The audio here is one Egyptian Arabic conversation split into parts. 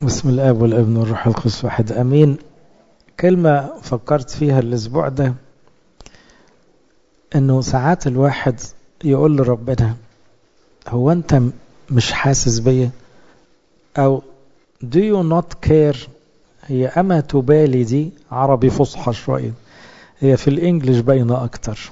بسم الاب والابن والروح القدس واحد امين كلمه فكرت فيها الاسبوع ده انه ساعات الواحد يقول لربنا هو انت مش حاسس بيا او do you not care هي اما تبالي دي عربي فصحى شويه هي في الانجليش باينه اكتر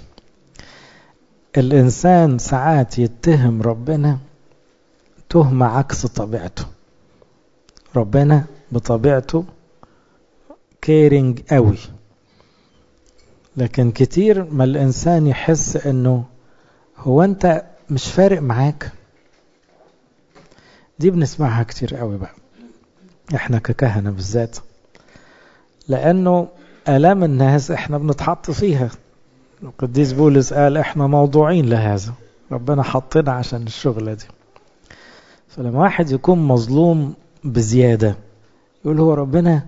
الانسان ساعات يتهم ربنا تهمه عكس طبيعته ربنا بطبيعته كيرنج قوي لكن كتير ما الانسان يحس انه هو انت مش فارق معاك دي بنسمعها كتير قوي بقى احنا ككهنة بالذات لانه الام الناس احنا بنتحط فيها القديس بولس قال احنا موضوعين لهذا ربنا حطنا عشان الشغلة دي فلما واحد يكون مظلوم بزيادة يقول هو ربنا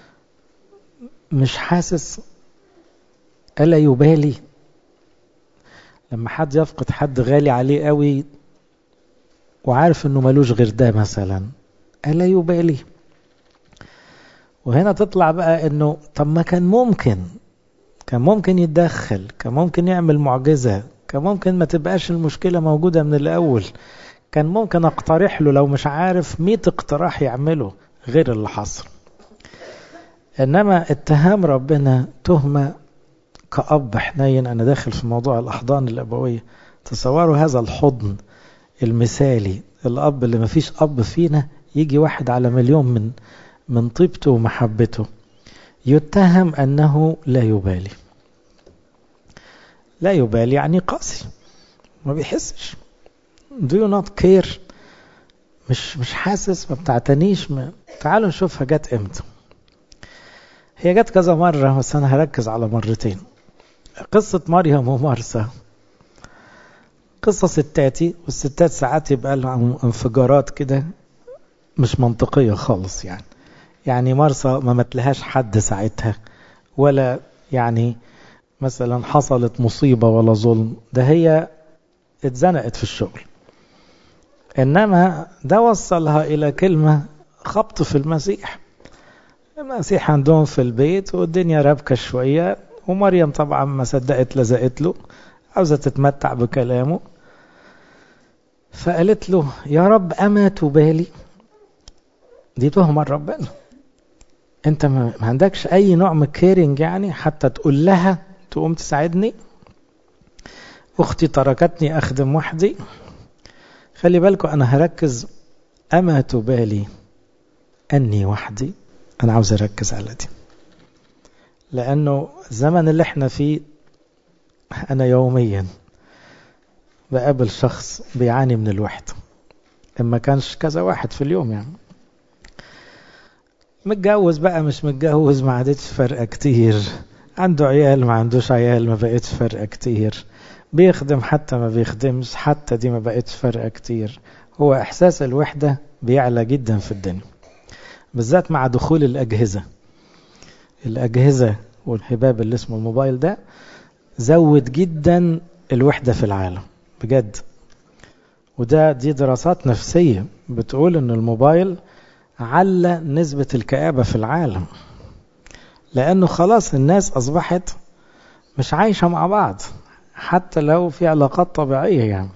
مش حاسس ألا يبالي لما حد يفقد حد غالي عليه قوي وعارف انه ملوش غير ده مثلا ألا يبالي وهنا تطلع بقى انه طب ما كان ممكن كان ممكن يتدخل كان ممكن يعمل معجزة كان ممكن ما تبقاش المشكلة موجودة من الأول كان ممكن اقترح له لو مش عارف مية اقتراح يعمله غير اللي حصل انما اتهام ربنا تهمة كأب حنين انا داخل في موضوع الاحضان الابوية تصوروا هذا الحضن المثالي الاب اللي مفيش اب فينا يجي واحد على مليون من من طيبته ومحبته يتهم انه لا يبالي لا يبالي يعني قاسي ما بيحسش do you not care مش مش حاسس ما بتعتنيش ما تعالوا نشوفها جت امتى هي جت كذا مرة بس أنا هركز على مرتين قصة مريم ومرسى قصة ستاتي والستات ساعات يبقى لهم انفجارات كده مش منطقية خالص يعني يعني مرسى ما متلهاش حد ساعتها ولا يعني مثلا حصلت مصيبة ولا ظلم ده هي اتزنقت في الشغل إنما ده وصلها إلى كلمة خبط في المسيح المسيح عندهم في البيت والدنيا رابكة شوية ومريم طبعا ما صدقت لزقت له عاوزة تتمتع بكلامه فقالت له يا رب أما تبالي دي تهمة ربنا انت ما عندكش اي نوع من كيرنج يعني حتى تقول لها تقوم تساعدني اختي تركتني اخدم وحدي خلي بالكم انا هركز اما تبالي اني وحدي انا عاوز اركز على دي لانه الزمن اللي احنا فيه انا يوميا بقابل شخص بيعاني من الوحده اما كانش كذا واحد في اليوم يعني متجوز بقى مش متجوز ما عادتش فرقه كتير عنده عيال ما عندوش عيال ما بقتش فرقه كتير بيخدم حتى ما بيخدمش حتى دي ما بقتش فرقه كتير هو احساس الوحده بيعلى جدا في الدنيا بالذات مع دخول الاجهزه الاجهزه والحباب اللي اسمه الموبايل ده زود جدا الوحده في العالم بجد وده دي دراسات نفسيه بتقول ان الموبايل على نسبه الكآبه في العالم لانه خلاص الناس اصبحت مش عايشه مع بعض حتى لو في علاقات طبيعيه يعني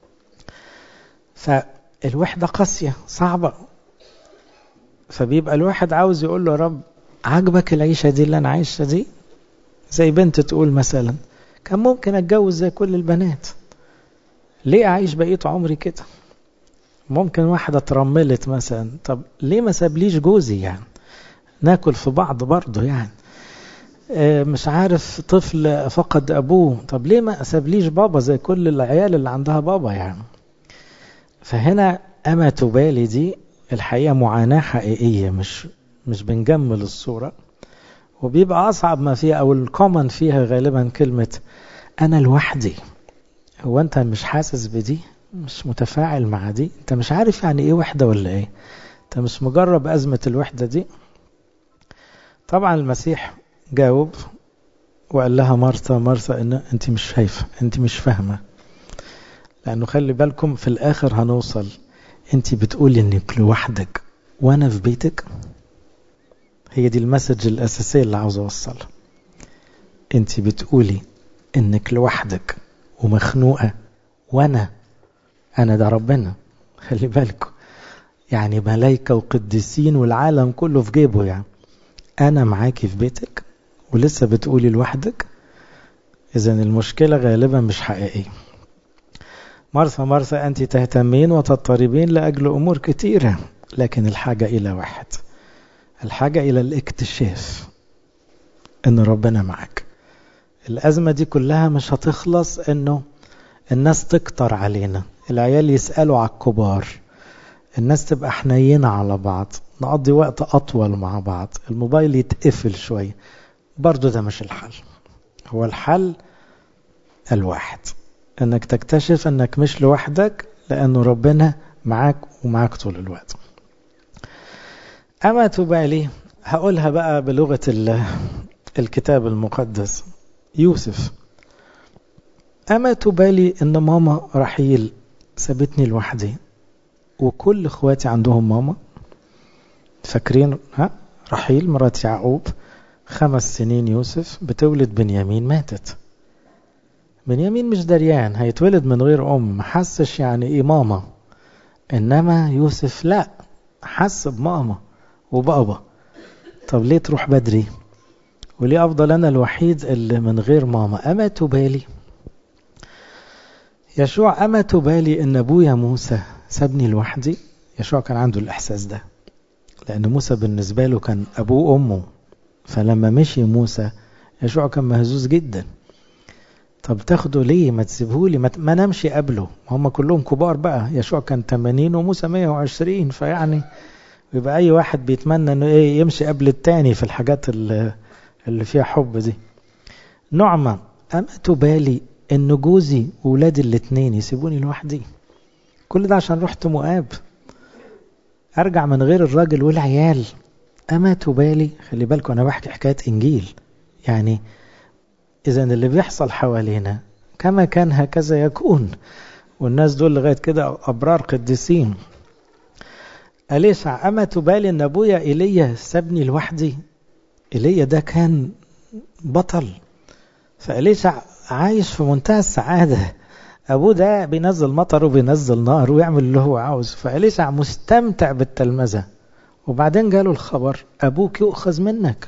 فالوحده قاسيه صعبه فبيبقى الواحد عاوز يقول له يا رب عاجبك العيشه دي اللي انا عايشها دي زي بنت تقول مثلا كان ممكن اتجوز زي كل البنات ليه اعيش بقيه عمري كده ممكن واحده اترملت مثلا طب ليه ما سابليش جوزي يعني ناكل في بعض برضه يعني مش عارف طفل فقد ابوه طب ليه ما سابليش بابا زي كل العيال اللي عندها بابا يعني فهنا اما تبالي دي الحقيقه معاناه حقيقيه مش مش بنجمل الصوره وبيبقى اصعب ما فيها او الكومن فيها غالبا كلمه انا لوحدي هو انت مش حاسس بدي مش متفاعل مع دي انت مش عارف يعني ايه وحده ولا ايه انت مش مجرب ازمه الوحده دي طبعا المسيح جاوب وقال لها مرثا مرثا ان انت مش شايفه انت مش فاهمه لانه خلي بالكم في الاخر هنوصل انت بتقولي انك لوحدك وانا في بيتك هي دي المسج الاساسيه اللي عاوز اوصلها انت بتقولي انك لوحدك ومخنوقه وانا انا ده ربنا خلي بالكم يعني ملايكه وقديسين والعالم كله في جيبه يعني انا معاكي في بيتك ولسه بتقولي لوحدك اذا المشكله غالبا مش حقيقيه مرثى مرثى انت تهتمين وتضطربين لاجل امور كثيره لكن الحاجه الى واحد الحاجه الى الاكتشاف ان ربنا معاك الازمه دي كلها مش هتخلص انه الناس تكتر علينا العيال يسالوا على الكبار الناس تبقى حنينه على بعض نقضي وقت اطول مع بعض الموبايل يتقفل شويه برضو ده مش الحل هو الحل الواحد انك تكتشف انك مش لوحدك لانه ربنا معاك ومعاك طول الوقت اما تبالي هقولها بقى بلغة الكتاب المقدس يوسف اما تبالي ان ماما رحيل سابتني لوحدي وكل اخواتي عندهم ماما فاكرين ها رحيل مرات يعقوب خمس سنين يوسف بتولد بنيامين ماتت بنيامين مش دريان هيتولد من غير أم حسش يعني إيه ماما إنما يوسف لا حس بماما وبابا طب ليه تروح بدري وليه أفضل أنا الوحيد اللي من غير ماما أما تبالي يشوع أما تبالي إن أبويا موسى سابني لوحدي يشوع كان عنده الإحساس ده لأن موسى بالنسبة له كان أبوه وأمه فلما مشي موسى يشوع كان مهزوز جدا طب تاخده ليه ما تسيبهولي ما, ما نمشي قبله هم كلهم كبار بقى يشوع كان 80 وموسى 120 فيعني يبقى اي واحد بيتمنى انه ايه يمشي قبل التاني في الحاجات اللي, اللي فيها حب دي نعمة أما تبالي ان جوزي وولادي الاتنين يسيبوني لوحدي كل ده عشان رحت مؤاب ارجع من غير الراجل والعيال أما تبالي خلي بالكم أنا بحكي حكاية إنجيل يعني إذا اللي بيحصل حوالينا كما كان هكذا يكون والناس دول لغاية كده أبرار قديسين أليسع أما تبالي أن أبويا إيليا سابني لوحدي إيليا ده كان بطل فأليسع عايش في منتهى السعادة أبوه ده بينزل مطر وبينزل نار ويعمل اللي هو عاوز فأليسع مستمتع بالتلمذة وبعدين جاله الخبر أبوك يؤخذ منك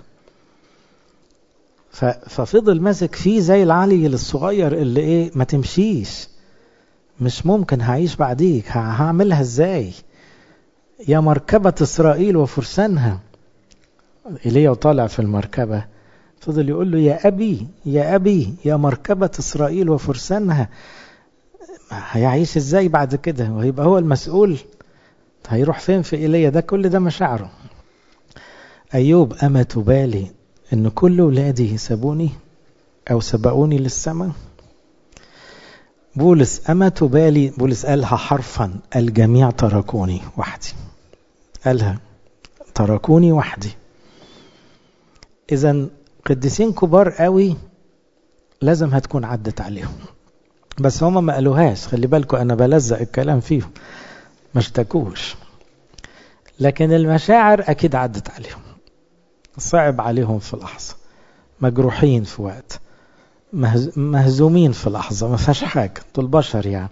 ففضل ماسك فيه زي العلي الصغير اللي ايه ما تمشيش مش ممكن هعيش بعديك هعملها ازاي يا مركبة إسرائيل وفرسانها إيليا وطالع في المركبة فضل يقول له يا أبي يا أبي يا مركبة إسرائيل وفرسانها هيعيش ازاي بعد كده وهيبقى هو المسؤول هيروح فين في إيليا ده كل ده مشاعره أيوب أما تبالي إن كل ولادي سابوني أو سبقوني للسماء بولس أما تبالي بولس قالها حرفا الجميع تركوني وحدي قالها تركوني وحدي إذا قديسين كبار قوي لازم هتكون عدت عليهم بس هما ما قالوهاش خلي بالكم أنا بلزق الكلام فيهم ما اشتكوش لكن المشاعر أكيد عدت عليهم صعب عليهم في لحظة مجروحين في وقت مهزومين في لحظة ما فيهاش حاجة دول بشر يعني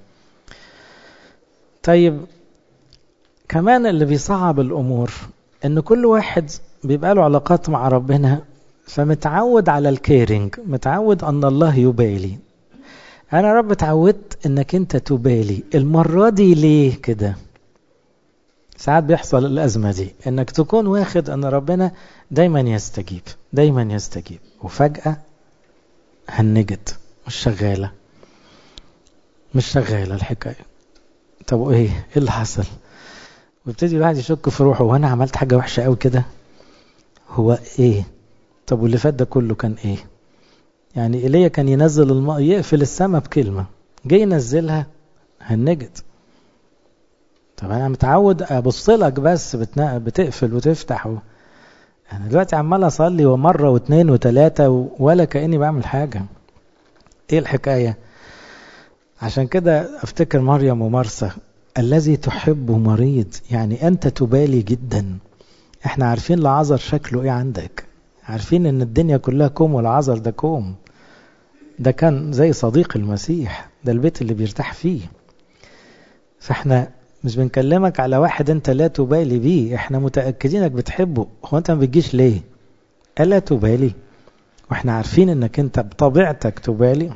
طيب كمان اللي بيصعب الأمور إن كل واحد بيبقى له علاقات مع ربنا فمتعود على الكيرنج متعود أن الله يبالي أنا رب اتعودت إنك أنت تبالي المرة دي ليه كده ساعات بيحصل الأزمة دي إنك تكون واخد أن ربنا دايما يستجيب دايما يستجيب وفجأة هنجت مش شغالة مش شغالة الحكاية طب ايه ايه اللي حصل ويبتدي الواحد يشك في روحه وانا عملت حاجة وحشة قوي كده هو ايه طب واللي فات ده كله كان ايه يعني ايليا كان ينزل الماء يقفل السماء بكلمة جه ينزلها هنجت طب انا متعود ابص لك بس بتقفل وتفتح و... انا دلوقتي عمال اصلي ومره واثنين وثلاثه ولا كاني بعمل حاجه ايه الحكايه عشان كده افتكر مريم ومرسى الذي تحبه مريض يعني أنت تبالي جدا احنا عارفين العذر شكله ايه عندك عارفين ان الدنيا كلها كوم والعذر ده كوم ده كان زي صديق المسيح ده البيت اللي بيرتاح فيه فاحنا مش بنكلمك على واحد انت لا تبالي بيه احنا متأكدين انك بتحبه هو انت ما بتجيش ليه ألا تبالي واحنا عارفين انك انت بطبيعتك تبالي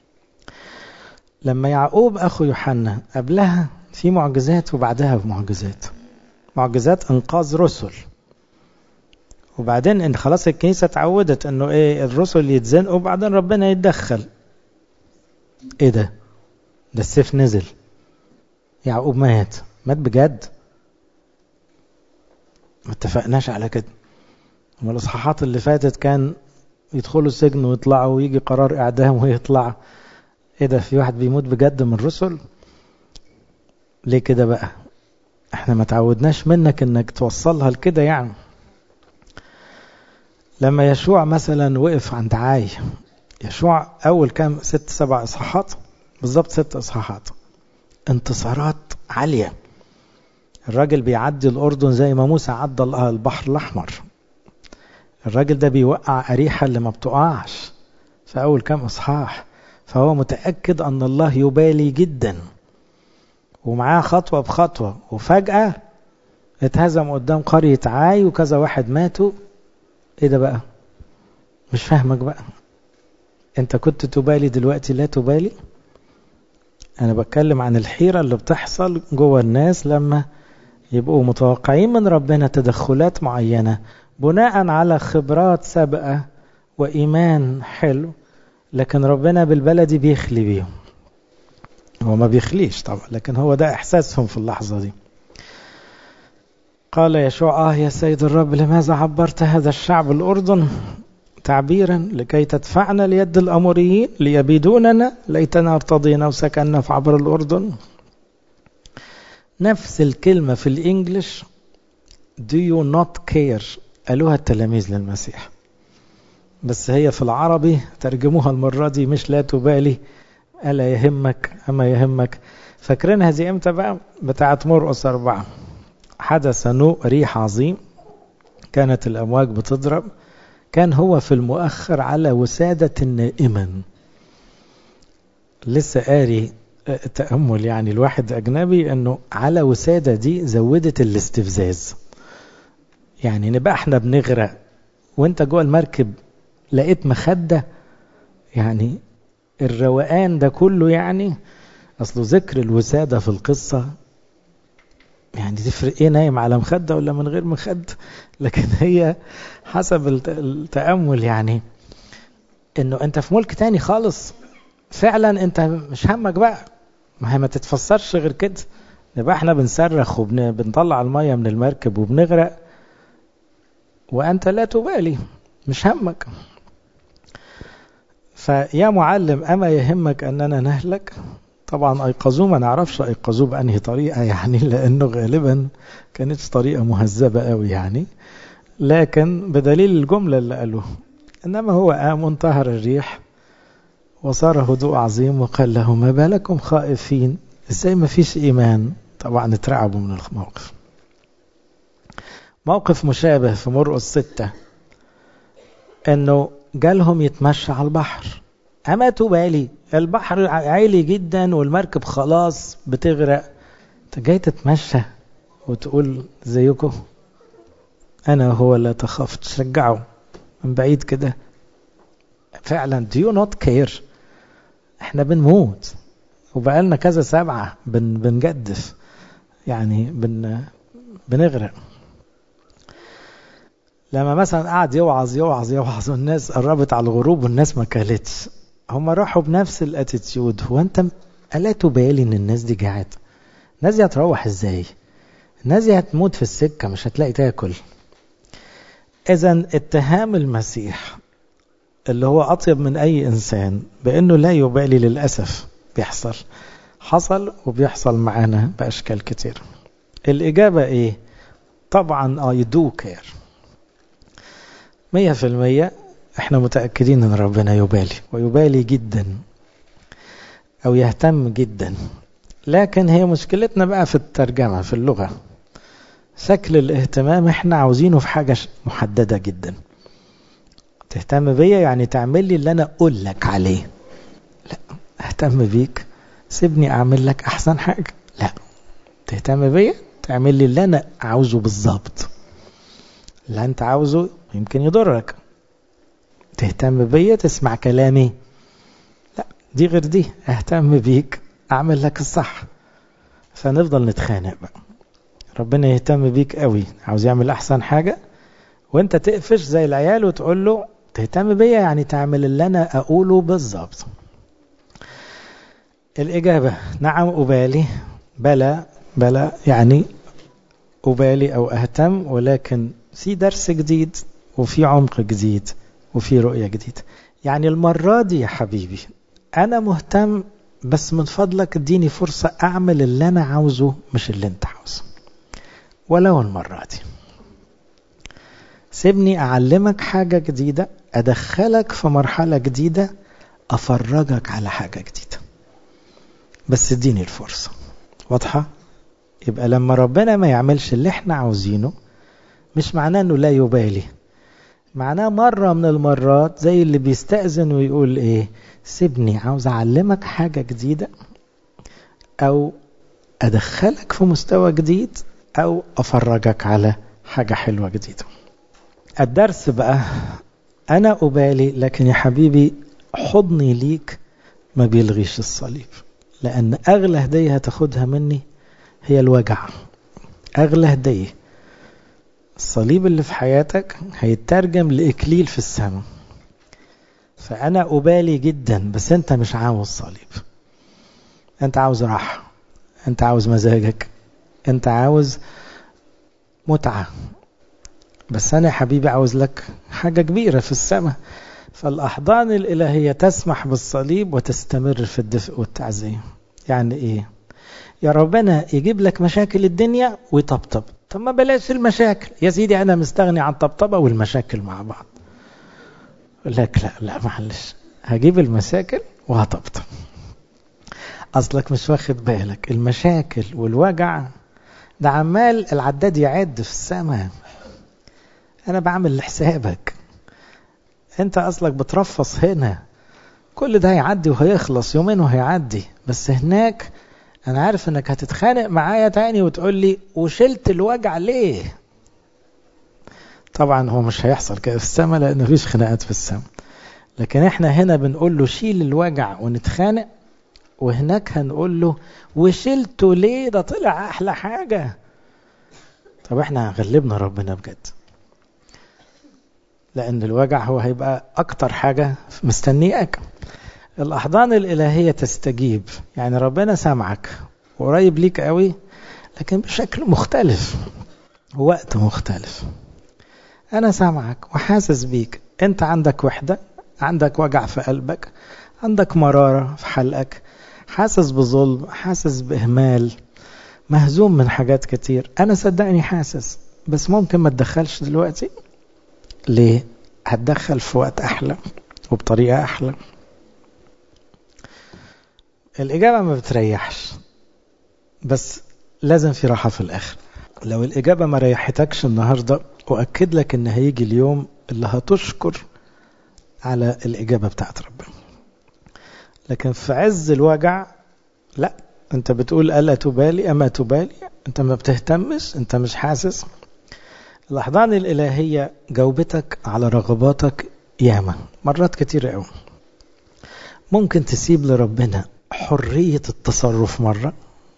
لما يعقوب اخو يوحنا قبلها في معجزات وبعدها معجزات معجزات انقاذ رسل وبعدين ان خلاص الكنيسه اتعودت انه ايه الرسل يتزنقوا وبعدين ربنا يتدخل ايه ده ده السيف نزل يعقوب مات مات بجد ما اتفقناش على كده اما الاصحاحات اللي فاتت كان يدخلوا السجن ويطلعوا ويجي قرار اعدام ويطلع ايه ده في واحد بيموت بجد من الرسل ليه كده بقى احنا ما تعودناش منك انك توصلها لكده يعني لما يشوع مثلا وقف عند عاي يشوع اول كام ست سبع اصحاحات بالظبط ست اصحاحات انتصارات عاليه الراجل بيعدي الاردن زي ما موسى عدى البحر الاحمر الراجل ده بيوقع اريحه اللي ما بتقعش في اول كام اصحاح فهو متاكد ان الله يبالي جدا ومعاه خطوه بخطوه وفجاه اتهزم قدام قريه عاي وكذا واحد ماتوا ايه ده بقى مش فاهمك بقى انت كنت تبالي دلوقتي لا تبالي انا بتكلم عن الحيرة اللي بتحصل جوه الناس لما يبقوا متوقعين من ربنا تدخلات معينة بناء على خبرات سابقة وإيمان حلو لكن ربنا بالبلدي بيخلي بيهم هو ما بيخليش طبعا لكن هو ده إحساسهم في اللحظة دي قال يشوع آه يا سيد الرب لماذا عبرت هذا الشعب الأردن تعبيرا لكي تدفعنا ليد الأموريين ليبيدوننا ليتنا ارتضينا وسكننا في عبر الأردن نفس الكلمة في الإنجليش do you not care قالوها التلاميذ للمسيح بس هي في العربي ترجموها المرة دي مش لا تبالي ألا يهمك أما يهمك فاكرينها دي امتى بقى بتاعت مرقس أربعة حدث نوء ريح عظيم كانت الأمواج بتضرب كان هو في المؤخر على وسادة نائما لسه قاري تأمل يعني الواحد أجنبي أنه على وسادة دي زودت الاستفزاز يعني نبقى احنا بنغرق وانت جوه المركب لقيت مخدة يعني الروقان ده كله يعني أصله ذكر الوسادة في القصة يعني تفرق ايه نايم على مخدة ولا من غير مخدة لكن هي حسب التأمل يعني انه انت في ملك تاني خالص فعلا انت مش همك بقى ما هي ما تتفسرش غير كده نبقى احنا بنصرخ وبنطلع المية من المركب وبنغرق وانت لا تبالي مش همك فيا معلم اما يهمك اننا نهلك طبعا ايقظوه ما نعرفش ايقظوه بانهي طريقه يعني لانه غالبا كانت طريقه مهذبه قوي يعني لكن بدليل الجمله اللي قالوه انما هو قام وانتهر الريح وصار هدوء عظيم وقال له ما بالكم خائفين ازاي ما فيش ايمان طبعا اترعبوا من الموقف موقف مشابه في مرقس ستة انه جالهم يتمشى على البحر اما تبالي البحر عالي جدا والمركب خلاص بتغرق انت جاي تتمشى وتقول زيكم انا هو لا تخاف تشجعه من بعيد كده فعلا do you not care احنا بنموت وبقالنا كذا سبعة بن بنجدف يعني بن بنغرق لما مثلا قعد يوعظ يوعظ يوعظ والناس قربت على الغروب والناس ما كلتش هم راحوا بنفس الاتيتيود هو انت الا تبالي ان الناس دي جاعت الناس دي هتروح ازاي الناس دي هتموت في السكه مش هتلاقي تاكل اذا اتهام المسيح اللي هو اطيب من اي انسان بانه لا يبالي للاسف بيحصل حصل وبيحصل معانا باشكال كتير الاجابه ايه طبعا اي دو كير مية في المية احنا متأكدين ان ربنا يبالي ويبالي جدا او يهتم جدا لكن هي مشكلتنا بقى في الترجمة في اللغة شكل الاهتمام احنا عاوزينه في حاجة محددة جدا تهتم بيا يعني تعمل لي اللي انا اقول لك عليه لا اهتم بيك سيبني اعمل لك احسن حاجة لا تهتم بيا تعمل لي اللي انا عاوزه بالظبط اللي انت عاوزه يمكن يضرك تهتم بيا تسمع كلامي لا دي غير دي اهتم بيك اعمل لك الصح فنفضل نتخانق بقى ربنا يهتم بيك قوي عاوز يعمل احسن حاجة وانت تقفش زي العيال وتقول له تهتم بيا يعني تعمل اللي انا اقوله بالظبط الاجابة نعم ابالي بلا بلا يعني ابالي او اهتم ولكن في درس جديد وفي عمق جديد وفي رؤية جديدة يعني المرة دي يا حبيبي انا مهتم بس من فضلك اديني فرصة اعمل اللي انا عاوزه مش اللي انت عاوزه ولو المرة دي سيبني أعلمك حاجة جديدة أدخلك في مرحلة جديدة أفرجك على حاجة جديدة بس اديني الفرصة واضحة؟ يبقى لما ربنا ما يعملش اللي احنا عاوزينه مش معناه انه لا يبالي معناه مرة من المرات زي اللي بيستأذن ويقول ايه سيبني عاوز اعلمك حاجة جديدة او ادخلك في مستوى جديد او افرجك على حاجة حلوة جديدة الدرس بقى انا ابالي لكن يا حبيبي حضني ليك ما بيلغيش الصليب لان اغلى هدية هتاخدها مني هي الوجع اغلى هدية الصليب اللي في حياتك هيترجم لإكليل في السماء فأنا أبالي جدا بس أنت مش عاوز صليب أنت عاوز راحة أنت عاوز مزاجك أنت عاوز متعة بس أنا يا حبيبي عاوز لك حاجة كبيرة في السماء فالأحضان الإلهية تسمح بالصليب وتستمر في الدفء والتعزية يعني إيه يا ربنا يجيب لك مشاكل الدنيا ويطبطب طب ما بلاش المشاكل يا سيدي أنا مستغني عن طبطبة والمشاكل مع بعض لك لا لا معلش هجيب المشاكل وهطبطب أصلك مش واخد بالك المشاكل والوجع ده عمال العداد يعد في السماء أنا بعمل حسابك أنت أصلك بترفص هنا كل ده هيعدي وهيخلص يومين وهيعدي بس هناك أنا عارف إنك هتتخانق معايا تاني وتقول لي وشلت الوجع ليه؟ طبعا هو مش هيحصل كده في السماء لأن مفيش خناقات في السماء لكن احنا هنا بنقول له شيل الوجع ونتخانق وهناك هنقول له وشلته ليه ده طلع أحلى حاجة طب احنا غلبنا ربنا بجد لأن الوجع هو هيبقى أكتر حاجة مستنياك الأحضان الإلهية تستجيب يعني ربنا سامعك وقريب ليك قوي لكن بشكل مختلف وقت مختلف أنا سامعك وحاسس بيك أنت عندك وحدة عندك وجع في قلبك عندك مرارة في حلقك حاسس بظلم حاسس بإهمال مهزوم من حاجات كتير أنا صدقني حاسس بس ممكن ما تدخلش دلوقتي ليه هتدخل في وقت أحلى وبطريقة أحلى الإجابة ما بتريحش بس لازم في راحة في الآخر لو الإجابة ما ريحتكش النهاردة أؤكد لك إن هيجي اليوم اللي هتشكر على الإجابة بتاعت ربنا لكن في عز الوجع لا أنت بتقول ألا تبالي أما تبالي أنت ما بتهتمش أنت مش حاسس الأحضان الإلهية جاوبتك على رغباتك ياما مرات كتير قوي ممكن تسيب لربنا حرية التصرف مرة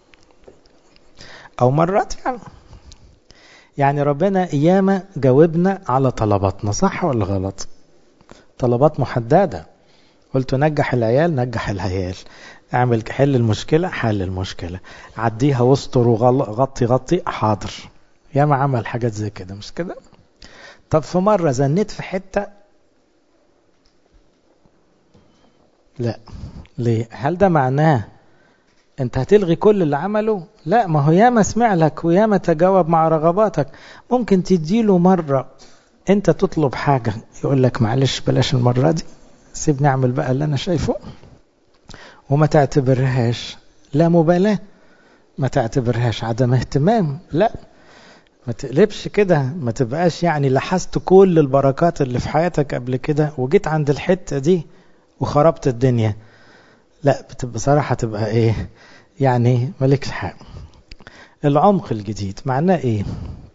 أو مرات يعني يعني ربنا ياما جاوبنا على طلباتنا صح ولا غلط طلبات محددة قلت نجح العيال نجح العيال اعمل حل المشكلة حل المشكلة عديها واستر وغطي غطي حاضر ياما عمل حاجات زي كده مش كده طب في مرة زنيت في حتة لا ليه هل ده معناه انت هتلغي كل اللي عمله لا ما هو ياما سمع لك وياما تجاوب مع رغباتك ممكن تديله مرة انت تطلب حاجة يقول لك معلش بلاش المرة دي سيبني اعمل بقى اللي انا شايفه وما تعتبرهاش لا مبالاة ما تعتبرهاش عدم اهتمام لا ما تقلبش كده ما تبقاش يعني لحست كل البركات اللي في حياتك قبل كده وجيت عند الحتة دي وخربت الدنيا لا بتبقى صراحة تبقى ايه يعني مالكش حق العمق الجديد معناه ايه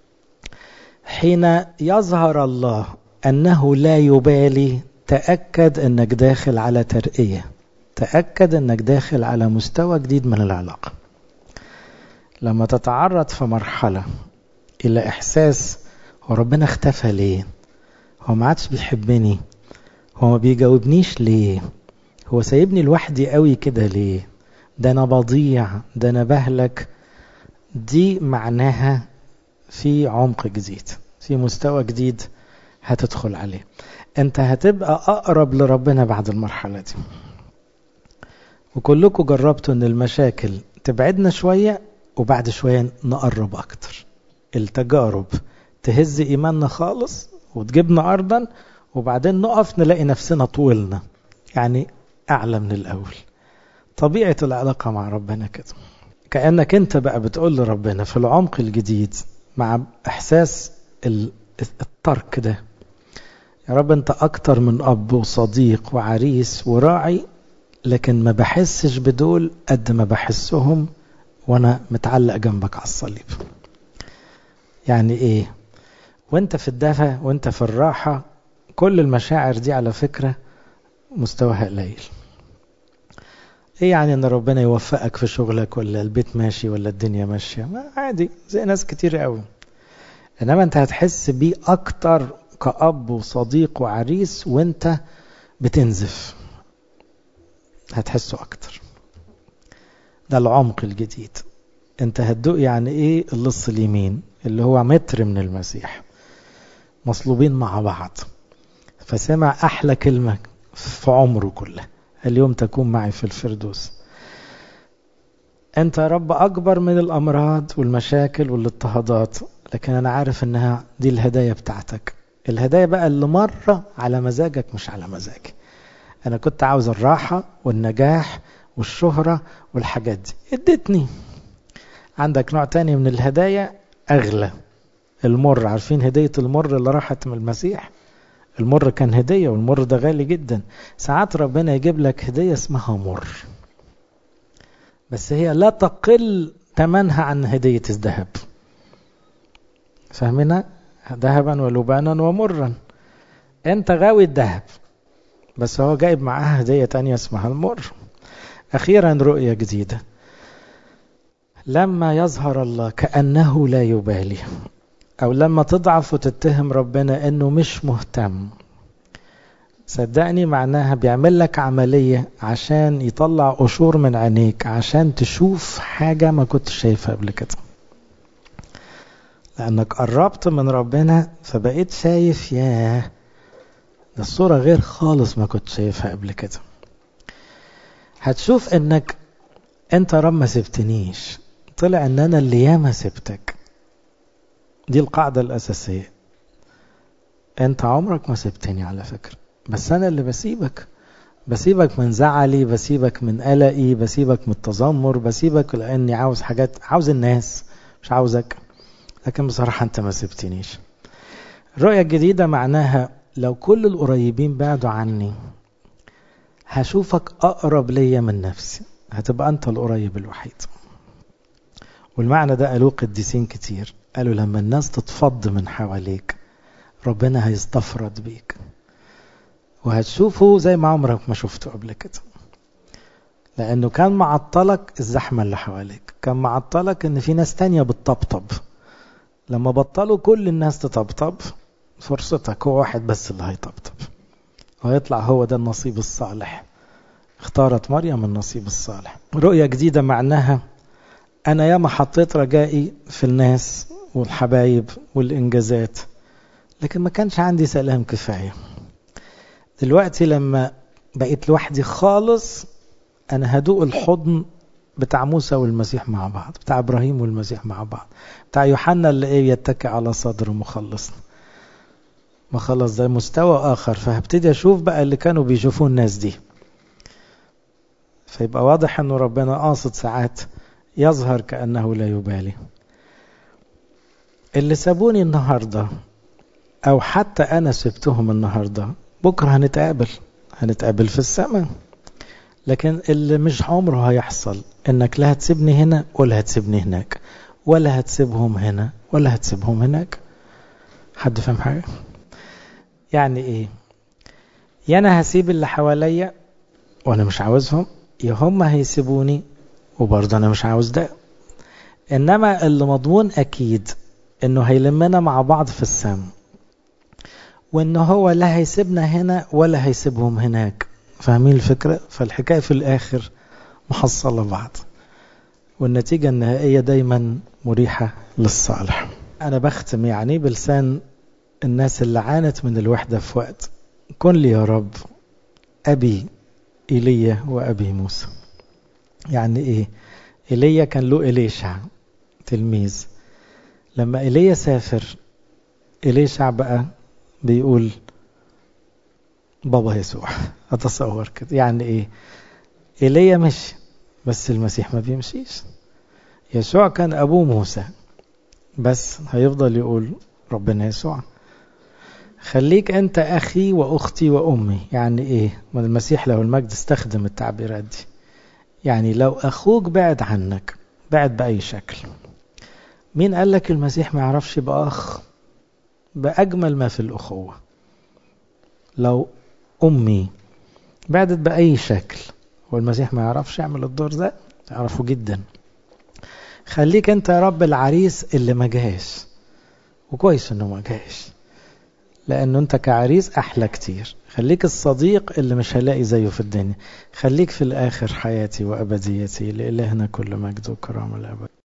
حين يظهر الله انه لا يبالي تأكد انك داخل على ترقية تأكد انك داخل على مستوى جديد من العلاقة لما تتعرض في مرحلة الى احساس هو ربنا اختفى ليه هو ما عادش بيحبني هو ما بيجاوبنيش ليه هو سايبني لوحدي قوي كده ليه ده انا بضيع ده انا بهلك دي معناها في عمق جديد في مستوى جديد هتدخل عليه انت هتبقى اقرب لربنا بعد المرحلة دي وكلكم جربتوا ان المشاكل تبعدنا شوية وبعد شوية نقرب اكتر التجارب تهز ايماننا خالص وتجيبنا ارضا وبعدين نقف نلاقي نفسنا طولنا يعني اعلى من الاول طبيعة العلاقة مع ربنا كده كأنك انت بقى بتقول لربنا في العمق الجديد مع احساس الترك ده يا رب انت اكتر من اب وصديق وعريس وراعي لكن ما بحسش بدول قد ما بحسهم وانا متعلق جنبك على الصليب يعني ايه وانت في الدفى وانت في الراحة كل المشاعر دي على فكرة مستواها قليل ايه يعني ان ربنا يوفقك في شغلك ولا البيت ماشي ولا الدنيا ماشية ما عادي زي ناس كتير قوي انما انت هتحس بيه اكتر كأب وصديق وعريس وانت بتنزف هتحسه اكتر ده العمق الجديد انت هتدوق يعني ايه اللص اليمين اللي هو متر من المسيح مصلوبين مع بعض فسمع احلى كلمة في عمره كله اليوم تكون معي في الفردوس انت يا رب اكبر من الامراض والمشاكل والاضطهادات لكن انا عارف انها دي الهدايا بتاعتك الهدايا بقى اللي مرة على مزاجك مش على مزاجي انا كنت عاوز الراحة والنجاح والشهرة والحاجات دي ادتني عندك نوع تاني من الهدايا اغلى المر عارفين هدية المر اللي راحت من المسيح المر كان هدية والمر ده غالي جدا ساعات ربنا يجيب لك هدية اسمها مر بس هي لا تقل ثمنها عن هدية الذهب فاهمنا ذهبا ولبانا ومرا انت غاوي الذهب بس هو جايب معاها هدية تانية اسمها المر اخيرا رؤية جديدة لما يظهر الله كأنه لا يبالي او لما تضعف وتتهم ربنا انه مش مهتم صدقني معناها بيعمل لك عملية عشان يطلع قشور من عينيك عشان تشوف حاجة ما كنت شايفها قبل كده لأنك قربت من ربنا فبقيت شايف ياه ده الصورة غير خالص ما كنت شايفها قبل كده هتشوف انك انت رب ما سبتنيش طلع ان انا اللي ياما سبتك دي القاعدة الأساسية انت عمرك ما سبتني على فكرة بس انا اللي بسيبك بسيبك من زعلي بسيبك من قلقي بسيبك من التذمر بسيبك لاني عاوز حاجات عاوز الناس مش عاوزك لكن بصراحة انت ما سبتنيش الرؤية الجديدة معناها لو كل القريبين بعدوا عني هشوفك أقرب ليا من نفسي هتبقى أنت القريب الوحيد والمعنى ده قالوه قديسين كتير قالوا لما الناس تتفض من حواليك ربنا هيستفرد بيك وهتشوفه زي ما عمرك ما شفته قبل كده لأنه كان معطلك الزحمة اللي حواليك كان معطلك إن في ناس تانية بتطبطب لما بطلوا كل الناس تطبطب فرصتك هو واحد بس اللي هيطبطب ويطلع هو ده النصيب الصالح اختارت مريم النصيب الصالح رؤية جديدة معناها أنا ياما حطيت رجائي في الناس والحبايب والإنجازات لكن ما كانش عندي سلام كفاية دلوقتي لما بقيت لوحدي خالص أنا هدوق الحضن بتاع موسى والمسيح مع بعض بتاع إبراهيم والمسيح مع بعض بتاع يوحنا اللي إيه يتكئ على صدر مخلصنا ما خلص ده مستوى آخر فهبتدي أشوف بقى اللي كانوا بيشوفوه الناس دي فيبقى واضح أنه ربنا قاصد ساعات يظهر كأنه لا يبالي اللي سابوني النهاردة أو حتى أنا سبتهم النهاردة بكرة هنتقابل هنتقابل في السماء لكن اللي مش عمره هيحصل انك لا هتسيبني هنا ولا هتسيبني هناك ولا هتسيبهم هنا ولا هتسيبهم هناك حد فاهم حاجة يعني ايه يا انا هسيب اللي حواليا وانا مش عاوزهم يا هم هيسيبوني وبرضه انا مش عاوز ده انما اللي مضمون اكيد انه هيلمنا مع بعض في السم وان هو لا هيسيبنا هنا ولا هيسيبهم هناك فاهمين الفكرة فالحكاية في الاخر محصلة بعض والنتيجة النهائية دايما مريحة للصالح انا بختم يعني بلسان الناس اللي عانت من الوحدة في وقت كن لي يا رب أبي إيليا وأبي موسى يعني إيه إيليا كان له إليشع تلميذ لما إيليا سافر إليشع بقى بيقول بابا يسوع أتصور كده يعني إيه إيليا مشي بس المسيح ما بيمشيش يسوع كان أبوه موسى بس هيفضل يقول ربنا يسوع خليك أنت أخي وأختي وأمي يعني إيه ما المسيح له المجد استخدم التعبيرات دي يعني لو أخوك بعد عنك بعد بأي شكل مين قال لك المسيح ما يعرفش يبقى أخ بأجمل ما في الأخوة لو أمي بعدت بأي شكل والمسيح ما يعرفش يعمل الدور ده يعرفه جدا خليك انت يا رب العريس اللي ما جاش وكويس انه ما جاش لانه انت كعريس احلى كتير خليك الصديق اللي مش هلاقي زيه في الدنيا خليك في الاخر حياتي وابديتي لالهنا كل مجد وكرامه الابد